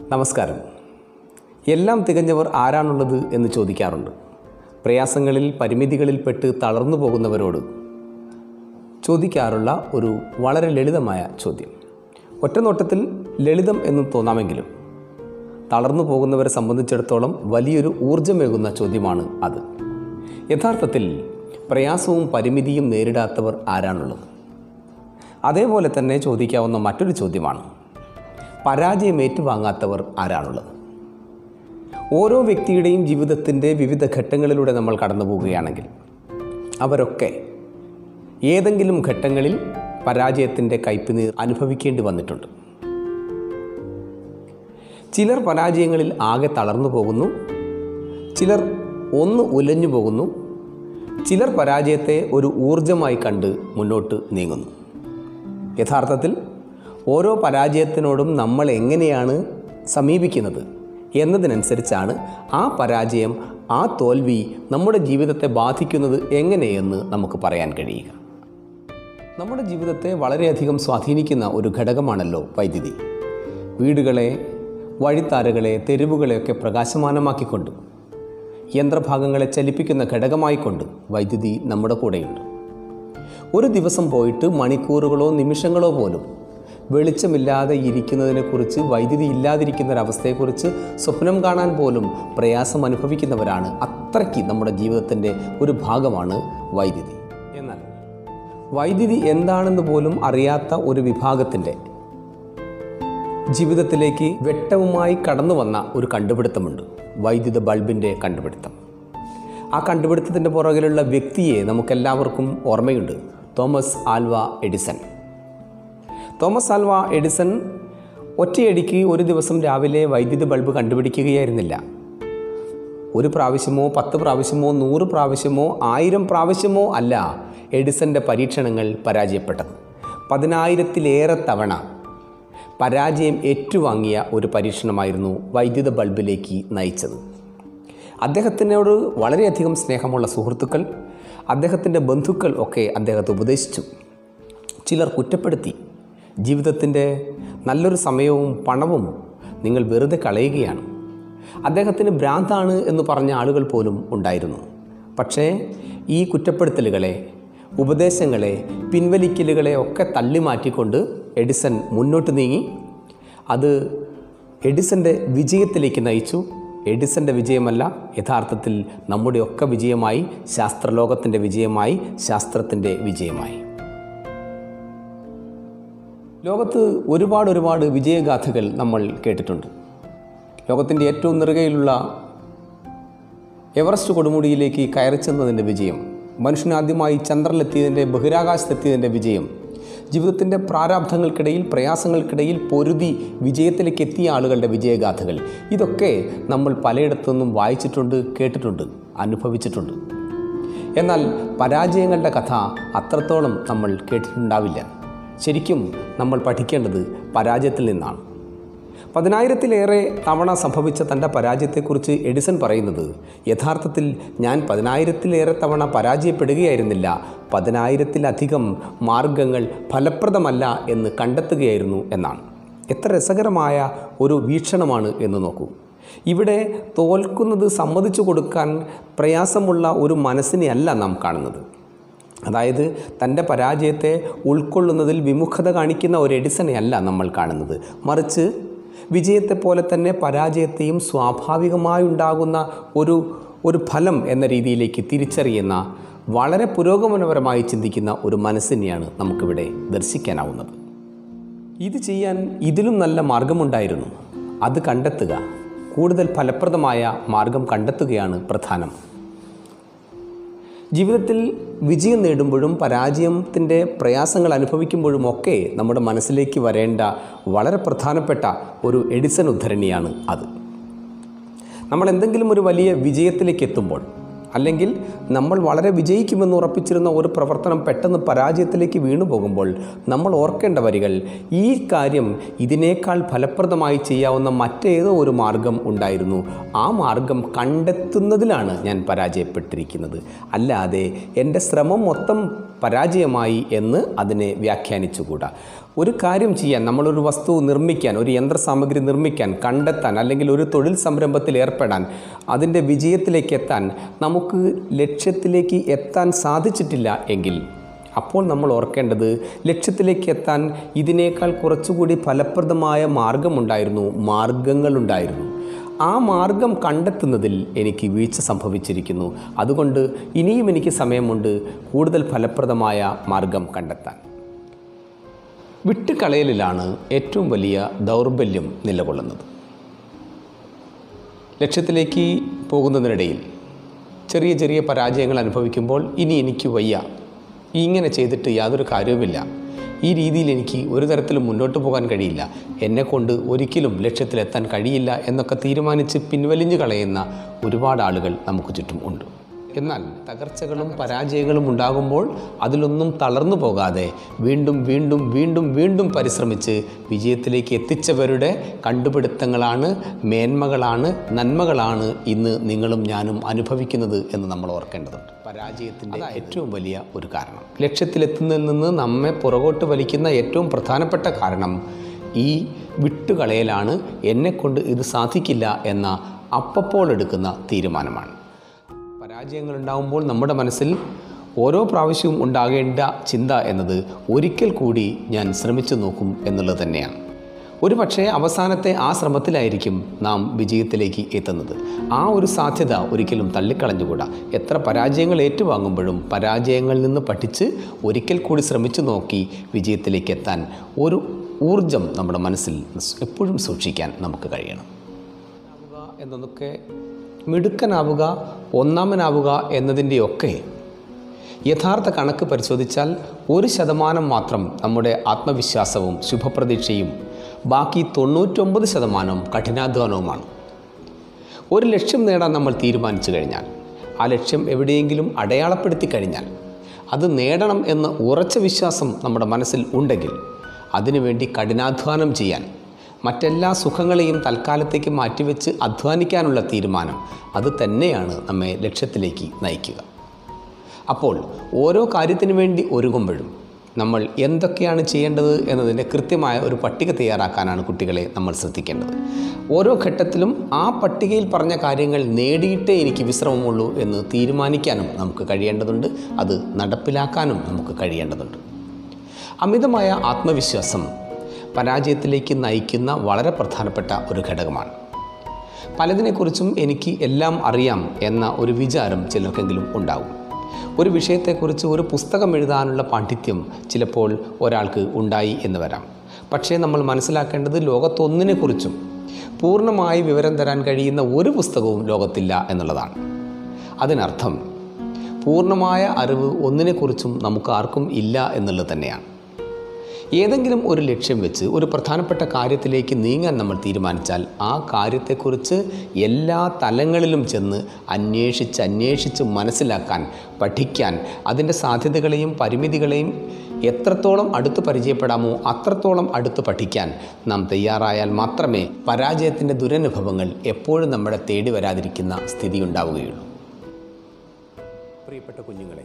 നമസ്കാരം എല്ലാം തികഞ്ഞവർ ആരാണുള്ളത് എന്ന് ചോദിക്കാറുണ്ട് പ്രയാസങ്ങളിൽ പരിമിതികളിൽപ്പെട്ട് തളർന്നു പോകുന്നവരോട് ചോദിക്കാറുള്ള ഒരു വളരെ ലളിതമായ ചോദ്യം ഒറ്റനോട്ടത്തിൽ ലളിതം എന്ന് തോന്നാമെങ്കിലും തളർന്നു പോകുന്നവരെ സംബന്ധിച്ചിടത്തോളം വലിയൊരു ഊർജ്ജമേകുന്ന ചോദ്യമാണ് അത് യഥാർത്ഥത്തിൽ പ്രയാസവും പരിമിതിയും നേരിടാത്തവർ ആരാണുള്ളത് അതേപോലെ തന്നെ ചോദിക്കാവുന്ന മറ്റൊരു ചോദ്യമാണ് പരാജയം ഏറ്റുവാങ്ങാത്തവർ ആരാണുള്ളത് ഓരോ വ്യക്തിയുടെയും ജീവിതത്തിൻ്റെ വിവിധ ഘട്ടങ്ങളിലൂടെ നമ്മൾ കടന്നു പോവുകയാണെങ്കിൽ അവരൊക്കെ ഏതെങ്കിലും ഘട്ടങ്ങളിൽ പരാജയത്തിൻ്റെ കയ്പുനീർ അനുഭവിക്കേണ്ടി വന്നിട്ടുണ്ട് ചിലർ പരാജയങ്ങളിൽ ആകെ തളർന്നു പോകുന്നു ചിലർ ഒന്ന് ഉലഞ്ഞു പോകുന്നു ചിലർ പരാജയത്തെ ഒരു ഊർജമായി കണ്ട് മുന്നോട്ട് നീങ്ങുന്നു യഥാർത്ഥത്തിൽ ഓരോ പരാജയത്തിനോടും നമ്മൾ എങ്ങനെയാണ് സമീപിക്കുന്നത് എന്നതിനനുസരിച്ചാണ് ആ പരാജയം ആ തോൽവി നമ്മുടെ ജീവിതത്തെ ബാധിക്കുന്നത് എങ്ങനെയെന്ന് നമുക്ക് പറയാൻ കഴിയുക നമ്മുടെ ജീവിതത്തെ വളരെയധികം സ്വാധീനിക്കുന്ന ഒരു ഘടകമാണല്ലോ വൈദ്യുതി വീടുകളെ വഴിത്താരകളെ തെരുവുകളെയൊക്കെ പ്രകാശമാനമാക്കിക്കൊണ്ട് യന്ത്രഭാഗങ്ങളെ ചലിപ്പിക്കുന്ന ഘടകമായിക്കൊണ്ട് വൈദ്യുതി നമ്മുടെ കൂടെയുണ്ട് ഒരു ദിവസം പോയിട്ട് മണിക്കൂറുകളോ നിമിഷങ്ങളോ പോലും വെളിച്ചമില്ലാതെ ഇരിക്കുന്നതിനെക്കുറിച്ച് വൈദ്യുതി ഇല്ലാതിരിക്കുന്ന ഒരവസ്ഥയെക്കുറിച്ച് സ്വപ്നം കാണാൻ പോലും പ്രയാസം അനുഭവിക്കുന്നവരാണ് അത്രയ്ക്ക് നമ്മുടെ ജീവിതത്തിൻ്റെ ഒരു ഭാഗമാണ് വൈദ്യുതി എന്നാൽ വൈദ്യുതി എന്താണെന്ന് പോലും അറിയാത്ത ഒരു വിഭാഗത്തിൻ്റെ ജീവിതത്തിലേക്ക് വെട്ടവുമായി കടന്നു വന്ന ഒരു കണ്ടുപിടുത്തമുണ്ട് വൈദ്യുത ബൾബിൻ്റെ കണ്ടുപിടുത്തം ആ കണ്ടുപിടുത്തത്തിൻ്റെ പുറകിലുള്ള വ്യക്തിയെ നമുക്കെല്ലാവർക്കും ഓർമ്മയുണ്ട് Thomas Alva Edison Thomas Alva Edison ഒറ്റയടിക്ക് ഒരു ദിവസം രാവിലെ വൈദ്യുത ബൾബ് കണ്ടുപിടിക്കുകയായിരുന്നില്ല ഒരു പ്രാവശ്യമോ പത്ത് പ്രാവശ്യമോ നൂറ് പ്രാവശ്യമോ ആയിരം പ്രാവശ്യമോ അല്ല എഡിസൻ്റെ പരീക്ഷണങ്ങൾ പരാജയപ്പെട്ടത് പതിനായിരത്തിലേറെ തവണ പരാജയം ഏറ്റുവാങ്ങിയ ഒരു പരീക്ഷണമായിരുന്നു വൈദ്യുത ബൾബിലേക്ക് നയിച്ചത് അദ്ദേഹത്തിനോട് വളരെയധികം സ്നേഹമുള്ള സുഹൃത്തുക്കൾ അദ്ദേഹത്തിൻ്റെ ബന്ധുക്കൾ ഒക്കെ അദ്ദേഹത്തെ ഉപദേശിച്ചു ചിലർ കുറ്റപ്പെടുത്തി ജീവിതത്തിൻ്റെ നല്ലൊരു സമയവും പണവും നിങ്ങൾ വെറുതെ കളയുകയാണ് അദ്ദേഹത്തിന് ഭ്രാന്താണ് എന്ന് പറഞ്ഞ ആളുകൾ പോലും ഉണ്ടായിരുന്നു പക്ഷേ ഈ കുറ്റപ്പെടുത്തലുകളെ ഉപദേശങ്ങളെ പിൻവലിക്കലുകളെ ഒക്കെ തള്ളി മാറ്റിക്കൊണ്ട് എഡിസൺ മുന്നോട്ട് നീങ്ങി അത് എഡിസൻ്റെ വിജയത്തിലേക്ക് നയിച്ചു എഡിസൻ്റെ വിജയമല്ല യഥാർത്ഥത്തിൽ നമ്മുടെയൊക്കെ വിജയമായി ശാസ്ത്രലോകത്തിൻ്റെ വിജയമായി ശാസ്ത്രത്തിൻ്റെ വിജയമായി ലോകത്ത് ഒരുപാട് ഒരുപാട് വിജയഗാഥകൾ നമ്മൾ കേട്ടിട്ടുണ്ട് ലോകത്തിൻ്റെ ഏറ്റവും നെറുകയിലുള്ള എവറസ്റ്റ് കൊടുമുടിയിലേക്ക് കയറിച്ചെന്നതിൻ്റെ വിജയം മനുഷ്യനാദ്യമായി ചന്ദ്രനിലെത്തിയതിൻ്റെ ബഹിരാകാശത്തെത്തിയതിൻ്റെ വിജയം ജീവിതത്തിൻ്റെ പ്രാരാബ്ധങ്ങൾക്കിടയിൽ പ്രയാസങ്ങൾക്കിടയിൽ പൊരുതി വിജയത്തിലേക്ക് എത്തിയ ആളുകളുടെ വിജയഗാഥകൾ ഇതൊക്കെ നമ്മൾ പലയിടത്തുനിന്നും വായിച്ചിട്ടുണ്ട് കേട്ടിട്ടുണ്ട് അനുഭവിച്ചിട്ടുണ്ട് എന്നാൽ പരാജയങ്ങളുടെ കഥ അത്രത്തോളം നമ്മൾ കേട്ടിട്ടുണ്ടാവില്ല ശരിക്കും നമ്മൾ പഠിക്കേണ്ടത് പരാജയത്തിൽ നിന്നാണ് പതിനായിരത്തിലേറെ തവണ സംഭവിച്ച തൻ്റെ പരാജയത്തെക്കുറിച്ച് എഡിസൺ പറയുന്നത് യഥാർത്ഥത്തിൽ ഞാൻ പതിനായിരത്തിലേറെ തവണ പരാജയപ്പെടുകയായിരുന്നില്ല പതിനായിരത്തിലധികം മാർഗങ്ങൾ ഫലപ്രദമല്ല എന്ന് കണ്ടെത്തുകയായിരുന്നു എന്നാണ് എത്ര രസകരമായ ഒരു വീക്ഷണമാണ് എന്ന് നോക്കൂ ഇവിടെ തോൽക്കുന്നത് സമ്മതിച്ചു കൊടുക്കാൻ പ്രയാസമുള്ള ഒരു മനസ്സിനെ അല്ല നാം കാണുന്നത് അതായത് തൻ്റെ പരാജയത്തെ ഉൾക്കൊള്ളുന്നതിൽ വിമുഖത കാണിക്കുന്ന ഒരു എഡിസനെ അല്ല നമ്മൾ കാണുന്നത് മറിച്ച് വിജയത്തെപ്പോലെ തന്നെ പരാജയത്തെയും സ്വാഭാവികമായി ഉണ്ടാകുന്ന ഒരു ഒരു ഫലം എന്ന രീതിയിലേക്ക് തിരിച്ചറിയുന്ന വളരെ പുരോഗമനപരമായി ചിന്തിക്കുന്ന ഒരു മനസ്സിനെയാണ് നമുക്കിവിടെ ദർശിക്കാനാവുന്നത് ഇത് ചെയ്യാൻ ഇതിലും നല്ല മാർഗമുണ്ടായിരുന്നു അത് കണ്ടെത്തുക കൂടുതൽ ഫലപ്രദമായ മാർഗം കണ്ടെത്തുകയാണ് പ്രധാനം ജീവിതത്തിൽ വിജയം നേടുമ്പോഴും പരാജയത്തിൻ്റെ പ്രയാസങ്ങൾ അനുഭവിക്കുമ്പോഴും ഒക്കെ നമ്മുടെ മനസ്സിലേക്ക് വരേണ്ട വളരെ പ്രധാനപ്പെട്ട ഒരു എഡിസൺ ഉദ്ധരണിയാണ് അത് നമ്മൾ എന്തെങ്കിലും ഒരു വലിയ വിജയത്തിലേക്ക് എത്തുമ്പോൾ അല്ലെങ്കിൽ നമ്മൾ വളരെ വിജയിക്കുമെന്ന് ഉറപ്പിച്ചിരുന്ന ഒരു പ്രവർത്തനം പെട്ടെന്ന് പരാജയത്തിലേക്ക് വീണു പോകുമ്പോൾ നമ്മൾ ഓർക്കേണ്ട വരികൾ ഈ കാര്യം ഇതിനേക്കാൾ ഫലപ്രദമായി ചെയ്യാവുന്ന മറ്റേതോ ഒരു മാർഗം ഉണ്ടായിരുന്നു ആ മാർഗം കണ്ടെത്തുന്നതിലാണ് ഞാൻ പരാജയപ്പെട്ടിരിക്കുന്നത് അല്ലാതെ എൻ്റെ ശ്രമം മൊത്തം പരാജയമായി എന്ന് അതിനെ വ്യാഖ്യാനിച്ചുകൂടാ ഒരു കാര്യം ചെയ്യാൻ നമ്മളൊരു വസ്തു നിർമ്മിക്കാൻ ഒരു യന്ത്രസാമഗ്രി നിർമ്മിക്കാൻ കണ്ടെത്താൻ അല്ലെങ്കിൽ ഒരു തൊഴിൽ സംരംഭത്തിൽ ഏർപ്പെടാൻ അതിൻ്റെ വിജയത്തിലേക്ക് എത്താൻ നമുക്ക് ലക്ഷ്യത്തിലേക്ക് എത്താൻ സാധിച്ചിട്ടില്ല എങ്കിൽ അപ്പോൾ നമ്മൾ ഓർക്കേണ്ടത് ലക്ഷ്യത്തിലേക്ക് എത്താൻ ഇതിനേക്കാൾ കുറച്ചുകൂടി ഫലപ്രദമായ മാർഗമുണ്ടായിരുന്നു മാർഗങ്ങളുണ്ടായിരുന്നു ആ മാർഗം കണ്ടെത്തുന്നതിൽ എനിക്ക് വീഴ്ച സംഭവിച്ചിരിക്കുന്നു അതുകൊണ്ട് ഇനിയും എനിക്ക് സമയമുണ്ട് കൂടുതൽ ഫലപ്രദമായ മാർഗം കണ്ടെത്താൻ വിട്ടുകളയലിലാണ് ഏറ്റവും വലിയ ദൗർബല്യം നിലകൊള്ളുന്നത് ലക്ഷ്യത്തിലേക്ക് പോകുന്നതിനിടയിൽ ചെറിയ ചെറിയ പരാജയങ്ങൾ അനുഭവിക്കുമ്പോൾ ഇനി എനിക്ക് വയ്യ ഇങ്ങനെ ചെയ്തിട്ട് യാതൊരു കാര്യവുമില്ല ഈ രീതിയിൽ എനിക്ക് ഒരു തരത്തിലും മുന്നോട്ട് പോകാൻ കഴിയില്ല എന്നെക്കൊണ്ട് ഒരിക്കലും ലക്ഷ്യത്തിലെത്താൻ കഴിയില്ല എന്നൊക്കെ തീരുമാനിച്ച് പിൻവലിഞ്ഞു കളയുന്ന ഒരുപാട് ആളുകൾ നമുക്ക് ചുറ്റും ഉണ്ട് എന്നാൽ തകർച്ചകളും പരാജയങ്ങളും ഉണ്ടാകുമ്പോൾ അതിലൊന്നും തളർന്നു പോകാതെ വീണ്ടും വീണ്ടും വീണ്ടും വീണ്ടും പരിശ്രമിച്ച് വിജയത്തിലേക്ക് എത്തിച്ചവരുടെ കണ്ടുപിടുത്തങ്ങളാണ് മേന്മകളാണ് നന്മകളാണ് ഇന്ന് നിങ്ങളും ഞാനും അനുഭവിക്കുന്നത് എന്ന് നമ്മൾ ഓർക്കേണ്ടതുണ്ട് പരാജയത്തിൻ്റെ ഏറ്റവും വലിയ ഒരു കാരണം ലക്ഷ്യത്തിലെത്തുന്നതിൽ നിന്ന് നമ്മെ പുറകോട്ട് വലിക്കുന്ന ഏറ്റവും പ്രധാനപ്പെട്ട കാരണം ഈ വിട്ടുകളയലാണ് എന്നെക്കൊണ്ട് ഇത് സാധിക്കില്ല എന്ന അപ്പപ്പോൾ എടുക്കുന്ന തീരുമാനമാണ് പരാജയങ്ങൾ ഉണ്ടാകുമ്പോൾ നമ്മുടെ മനസ്സിൽ ഓരോ പ്രാവശ്യവും ഉണ്ടാകേണ്ട ചിന്ത എന്നത് ഒരിക്കൽ കൂടി ഞാൻ ശ്രമിച്ചു നോക്കും എന്നുള്ളത് തന്നെയാണ് ഒരു പക്ഷേ അവസാനത്തെ ആ ശ്രമത്തിലായിരിക്കും നാം വിജയത്തിലേക്ക് എത്തുന്നത് ആ ഒരു സാധ്യത ഒരിക്കലും തള്ളിക്കളഞ്ഞുകൂടാ എത്ര പരാജയങ്ങൾ ഏറ്റുവാങ്ങുമ്പോഴും പരാജയങ്ങളിൽ നിന്ന് പഠിച്ച് ഒരിക്കൽ കൂടി ശ്രമിച്ചു നോക്കി വിജയത്തിലേക്ക് എത്താൻ ഒരു ഊർജം നമ്മുടെ മനസ്സിൽ എപ്പോഴും സൂക്ഷിക്കാൻ നമുക്ക് കഴിയണം ആവുക എന്നതൊക്കെ മിടുക്കനാവുക ഒന്നാമനാവുക എന്നതിൻ്റെയൊക്കെ യഥാർത്ഥ കണക്ക് പരിശോധിച്ചാൽ ഒരു ശതമാനം മാത്രം നമ്മുടെ ആത്മവിശ്വാസവും ശുഭപ്രതീക്ഷയും ബാക്കി തൊണ്ണൂറ്റൊമ്പത് ശതമാനം കഠിനാധ്വാനവുമാണ് ഒരു ലക്ഷ്യം നേടാൻ നമ്മൾ തീരുമാനിച്ചു കഴിഞ്ഞാൽ ആ ലക്ഷ്യം എവിടെയെങ്കിലും അടയാളപ്പെടുത്തി കഴിഞ്ഞാൽ അത് നേടണം എന്ന ഉറച്ച വിശ്വാസം നമ്മുടെ മനസ്സിൽ ഉണ്ടെങ്കിൽ അതിനുവേണ്ടി കഠിനാധ്വാനം ചെയ്യാൻ മറ്റെല്ലാ സുഖങ്ങളെയും തൽക്കാലത്തേക്ക് മാറ്റിവെച്ച് അധ്വാനിക്കാനുള്ള തീരുമാനം അത് തന്നെയാണ് നമ്മെ ലക്ഷ്യത്തിലേക്ക് നയിക്കുക അപ്പോൾ ഓരോ കാര്യത്തിനു വേണ്ടി ഒരുങ്ങുമ്പോഴും നമ്മൾ എന്തൊക്കെയാണ് ചെയ്യേണ്ടത് എന്നതിൻ്റെ കൃത്യമായ ഒരു പട്ടിക തയ്യാറാക്കാനാണ് കുട്ടികളെ നമ്മൾ ശ്രദ്ധിക്കേണ്ടത് ഓരോ ഘട്ടത്തിലും ആ പട്ടികയിൽ പറഞ്ഞ കാര്യങ്ങൾ നേടിയിട്ടേ എനിക്ക് വിശ്രമമുള്ളൂ എന്ന് തീരുമാനിക്കാനും നമുക്ക് കഴിയേണ്ടതുണ്ട് അത് നടപ്പിലാക്കാനും നമുക്ക് കഴിയേണ്ടതുണ്ട് അമിതമായ ആത്മവിശ്വാസം പരാജയത്തിലേക്ക് നയിക്കുന്ന വളരെ പ്രധാനപ്പെട്ട ഒരു ഘടകമാണ് പലതിനെക്കുറിച്ചും എനിക്ക് എല്ലാം അറിയാം എന്ന ഒരു വിചാരം ചിലർക്കെങ്കിലും ഉണ്ടാകും ഒരു വിഷയത്തെക്കുറിച്ച് ഒരു പുസ്തകം എഴുതാനുള്ള പാണ്ഡിത്യം ചിലപ്പോൾ ഒരാൾക്ക് ഉണ്ടായി എന്ന് വരാം പക്ഷേ നമ്മൾ മനസ്സിലാക്കേണ്ടത് ലോകത്തൊന്നിനെക്കുറിച്ചും പൂർണ്ണമായി വിവരം തരാൻ കഴിയുന്ന ഒരു പുസ്തകവും ലോകത്തില്ല എന്നുള്ളതാണ് അതിനർത്ഥം പൂർണ്ണമായ അറിവ് ഒന്നിനെക്കുറിച്ചും നമുക്ക് ആർക്കും ഇല്ല എന്നുള്ളത് തന്നെയാണ് ഏതെങ്കിലും ഒരു ലക്ഷ്യം വെച്ച് ഒരു പ്രധാനപ്പെട്ട കാര്യത്തിലേക്ക് നീങ്ങാൻ നമ്മൾ തീരുമാനിച്ചാൽ ആ കാര്യത്തെക്കുറിച്ച് എല്ലാ തലങ്ങളിലും ചെന്ന് അന്വേഷിച്ച് അന്വേഷിച്ച് മനസ്സിലാക്കാൻ പഠിക്കാൻ അതിൻ്റെ സാധ്യതകളെയും പരിമിതികളെയും എത്രത്തോളം അടുത്ത് പരിചയപ്പെടാമോ അത്രത്തോളം അടുത്ത് പഠിക്കാൻ നാം തയ്യാറായാൽ മാത്രമേ പരാജയത്തിൻ്റെ ദുരനുഭവങ്ങൾ എപ്പോഴും നമ്മളെ തേടി വരാതിരിക്കുന്ന സ്ഥിതി ഉണ്ടാവുകയുള്ളൂ പ്രിയപ്പെട്ട കുഞ്ഞുങ്ങളെ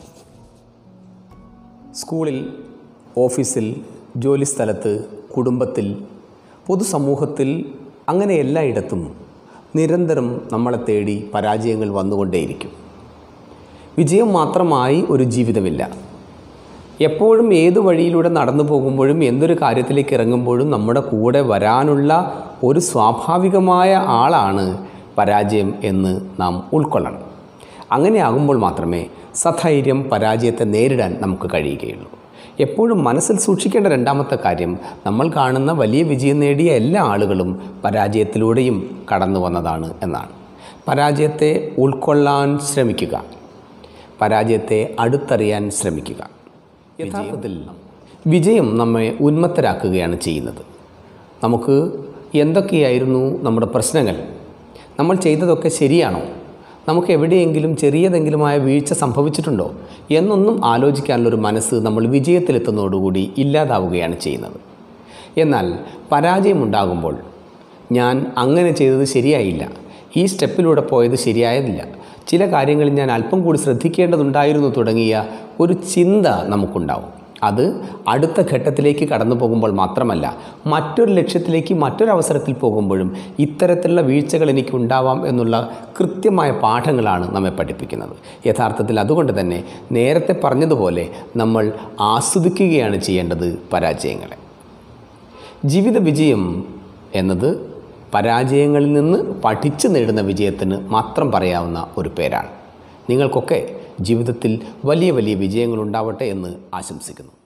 സ്കൂളിൽ ഓഫീസിൽ ജോലിസ്ഥലത്ത് കുടുംബത്തിൽ പൊതുസമൂഹത്തിൽ അങ്ങനെ എല്ലായിടത്തും നിരന്തരം നമ്മളെ തേടി പരാജയങ്ങൾ വന്നുകൊണ്ടേയിരിക്കും വിജയം മാത്രമായി ഒരു ജീവിതമില്ല എപ്പോഴും ഏതു വഴിയിലൂടെ നടന്നു പോകുമ്പോഴും എന്തൊരു കാര്യത്തിലേക്ക് ഇറങ്ങുമ്പോഴും നമ്മുടെ കൂടെ വരാനുള്ള ഒരു സ്വാഭാവികമായ ആളാണ് പരാജയം എന്ന് നാം ഉൾക്കൊള്ളണം അങ്ങനെ ആകുമ്പോൾ മാത്രമേ സധൈര്യം പരാജയത്തെ നേരിടാൻ നമുക്ക് കഴിയുകയുള്ളൂ എപ്പോഴും മനസ്സിൽ സൂക്ഷിക്കേണ്ട രണ്ടാമത്തെ കാര്യം നമ്മൾ കാണുന്ന വലിയ വിജയം നേടിയ എല്ലാ ആളുകളും പരാജയത്തിലൂടെയും കടന്നു വന്നതാണ് എന്നാണ് പരാജയത്തെ ഉൾക്കൊള്ളാൻ ശ്രമിക്കുക പരാജയത്തെ അടുത്തറിയാൻ ശ്രമിക്കുക യഥാർത്ഥത്തിൽ വിജയം നമ്മെ ഉന്മത്തരാക്കുകയാണ് ചെയ്യുന്നത് നമുക്ക് എന്തൊക്കെയായിരുന്നു നമ്മുടെ പ്രശ്നങ്ങൾ നമ്മൾ ചെയ്തതൊക്കെ ശരിയാണോ നമുക്ക് എവിടെയെങ്കിലും ചെറിയതെങ്കിലുമായ വീഴ്ച സംഭവിച്ചിട്ടുണ്ടോ എന്നൊന്നും ആലോചിക്കാനുള്ളൊരു മനസ്സ് നമ്മൾ വിജയത്തിലെത്തുന്നതോടുകൂടി ഇല്ലാതാവുകയാണ് ചെയ്യുന്നത് എന്നാൽ പരാജയമുണ്ടാകുമ്പോൾ ഞാൻ അങ്ങനെ ചെയ്തത് ശരിയായില്ല ഈ സ്റ്റെപ്പിലൂടെ പോയത് ശരിയായതില്ല ചില കാര്യങ്ങളിൽ ഞാൻ അല്പം കൂടി ശ്രദ്ധിക്കേണ്ടതുണ്ടായിരുന്നു തുടങ്ങിയ ഒരു ചിന്ത നമുക്കുണ്ടാവും അത് അടുത്ത ഘട്ടത്തിലേക്ക് കടന്നു പോകുമ്പോൾ മാത്രമല്ല മറ്റൊരു ലക്ഷ്യത്തിലേക്ക് മറ്റൊരു അവസരത്തിൽ പോകുമ്പോഴും ഇത്തരത്തിലുള്ള വീഴ്ചകൾ എനിക്ക് ഉണ്ടാവാം എന്നുള്ള കൃത്യമായ പാഠങ്ങളാണ് നമ്മെ പഠിപ്പിക്കുന്നത് യഥാർത്ഥത്തിൽ അതുകൊണ്ട് തന്നെ നേരത്തെ പറഞ്ഞതുപോലെ നമ്മൾ ആസ്വദിക്കുകയാണ് ചെയ്യേണ്ടത് പരാജയങ്ങളെ ജീവിത വിജയം എന്നത് പരാജയങ്ങളിൽ നിന്ന് പഠിച്ചു നേടുന്ന വിജയത്തിന് മാത്രം പറയാവുന്ന ഒരു പേരാണ് നിങ്ങൾക്കൊക്കെ ജീവിതത്തിൽ വലിയ വലിയ വിജയങ്ങൾ ഉണ്ടാവട്ടെ എന്ന് ആശംസിക്കുന്നു